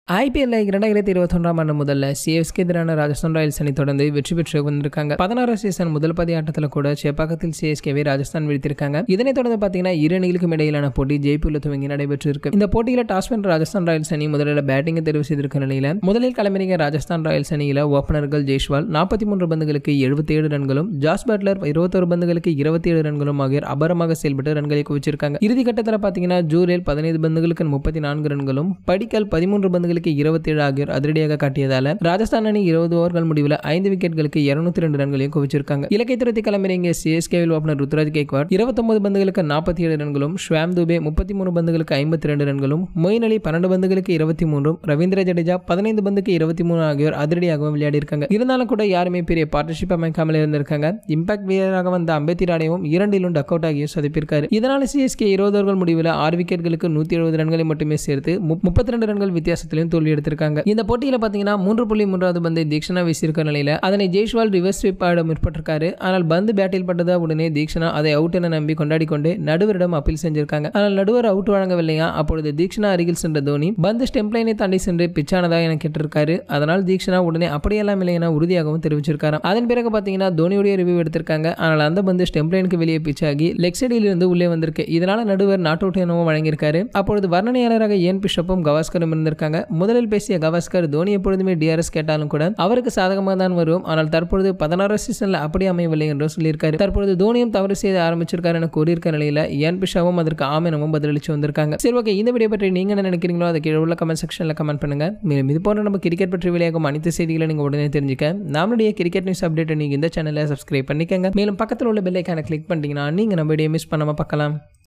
ஐபிஎல்ல இரண்டாயிரத்தி இருபத்தொன்றாம் ஆண்டு முதல்ல சிஎஸ்கே எதிரான ராஜஸ்தான் ராயல்ஸ் அணி தொடர்ந்து வெற்றி பெற்று வந்திருக்காங்க பதினாறாம் சீசன் முதல் பதி ஆட்டத்தில் கூட சேப்பாக்கத்தில் சிஎஸ்கேவை ராஜஸ்தான் வீழ்த்திருக்காங்க இதனைத் தொடர்ந்து பார்த்தீங்கன்னா இரு அணிகளுக்கும் இடையிலான போட்டி ஜெய்ப்பூரில் துவங்கி நடைபெற்று இருக்கு இந்த போட்டியில் டாஸ் வென்ற ராஜஸ்தான் ராயல்ஸ் அணி முதலில் பேட்டிங்கை தெரிவு செய்திருக்க நிலையில முதலில் களமிறங்கிய ராஜஸ்தான் ராயல்ஸ் அணியில ஓப்பனர்கள் ஜெய்ஷ்வால் நாற்பத்தி மூன்று பந்துகளுக்கு எழுபத்தி ஏழு ரன்களும் ஜாஸ் பட்லர் இருபத்தொரு பந்துகளுக்கு இருபத்தி ஏழு ரன்களும் ஆகியோர் அபரமாக செயல்பட்டு ரன்களை குவிச்சிருக்காங்க இறுதி கட்டத்தில் பார்த்தீங்கன்னா ஜூரில் பதினைந்து பந்துகளுக்கு முப்பத்தி நான்கு ரன்களும் படிக்கல் பதிமூன்று பந்துகளுக்கு இருபத்தேழு ஆகியோர் அதிரடியாக காட்டியதால ராஜஸ்தான் அணி இருபது ஓவர்கள் முடிவில் ஐந்து விக்கெட்களுக்கு இருநூத்தி ரெண்டு ரன்களையும் குவிச்சிருக்காங்க இலக்கை துரத்தி களமிறங்கிய சிஎஸ்கேவில் ஓப்பனர் ருத்ராஜ் கேக்வாட் இருபத்தொன்பது பந்துகளுக்கு நாற்பத்தி ஏழு ரன்களும் ஷுவாம் துபே முப்பத்தி மூணு பந்துகளுக்கு ஐம்பத்தி ரெண்டு ரன்களும் மொயின் அலி பன்னெண்டு பந்துகளுக்கு இருபத்தி மூன்றும் ரவீந்திர ஜடேஜா பதினைந்து பந்துக்கு இருபத்தி மூணு ஆகியோர் அதிரடியாகவும் விளையாடி இருக்காங்க இருந்தாலும் கூட யாருமே பெரிய பார்ட்னர்ஷிப் அமைக்காமல் இருந்திருக்காங்க இம்பாக்ட் வீரராக வந்த அம்பேத்தி ராடையும் இரண்டிலும் டக் அவுட் ஆகியும் சதிப்பிருக்காரு இதனால சிஎஸ்கே இருபது ஓவர்கள் முடிவில் ஆறு விக்கெட்களுக்கு நூற்றி எழுபது ரன்களை மட்டுமே சேர்த்து முப்பத்தி ரெண்டு ரன்கள் வித்தியாசத்திலையும் தோல்வி எடுத்திருக்காங்க இந்த போட்டியில் பார்த்தீங்கன்னா மூன்று புள்ளி மூன்றாவது பந்தை தீக்ஷனா வீசியிருக்க நிலையில அதனை ஜெய்ஷ்வால் ரிவர்ஸ் ஸ்வீப் ஆட முற்பட்டிருக்காரு ஆனால் பந்து பேட்டில் பட்டதா உடனே தீக்ஷனா அதை அவுட் என நம்பி கொண்டாடி கொண்டு நடுவரிடம் அப்பீல் செஞ்சிருக்காங்க ஆனால் நடுவர் அவுட் வழங்கவில்லையா அப்பொழுது தீக்ஷனா அருகில் சென்ற தோனி பந்து ஸ்டெம்ப் லைனை தாண்டி சென்று பிச்சானதா என கேட்டிருக்காரு அதனால் தீக்ஷனா உடனே அப்படியெல்லாம் இல்லை என உறுதியாகவும் தெரிவிச்சிருக்காராம் அதன் பிறகு பார்த்தீங்கன்னா தோனியுடைய ரிவ்யூ எடுத்திருக்காங்க ஆனால் அந்த பந்து ஸ்டெம்ப் லைனுக்கு வெளியே பிச்சாகி லெக் சைடில் இருந்து உள்ளே வந்திருக்கு இதனால நடுவர் நாட் அவுட் எனவும் வழங்கியிருக்காரு அப்பொழுது வர்ணனையாளராக ஏன் பிஷப்பும் கவாஸ்கரும் இருந்திருக்காங்க முதலில் பேசிய கவாஸ்கர் தோனி எப்பொழுதுமே டிஆர்எஸ் கேட்டாலும் கூட அவருக்கு சாதகமாக தான் வரும் ஆனால் தற்பொழுது பதினாறு சீசன்ல அப்படி அமையவில்லை என்றும் சொல்லியிருக்காரு தற்பொழுது தோனியும் தவறு செய்ய ஆரம்பிச்சிருக்காரு என கூறியிருக்க நிலையில ஏன் பிஷாவும் அதற்கு ஆமெனவும் பதிலளிச்சு வந்திருக்காங்க சரி ஓகே இந்த வீடியோ பற்றி நீங்க என்ன நினைக்கிறீங்களோ அதை கீழே உள்ள கமெண்ட் செக்ஷன்ல கமெண்ட் பண்ணுங்க மேலும் இது போன்ற நம்ம கிரிக்கெட் பற்றி வெளியாகும் அனைத்து செய்திகளை நீங்க உடனே தெரிஞ்சுக்க நம்மளுடைய கிரிக்கெட் நியூஸ் அப்டேட் நீங்க இந்த சேனலை சப்ஸ்கிரைப் பண்ணிக்கங்க மேலும் பக்கத்தில் உள்ள பெல்லைக்கான கிளிக் பண்ணிட்டீங்கன்னா நீங்க நம்ம வீடியோ மிஸ் பண்ணாம பார்க்கலாம்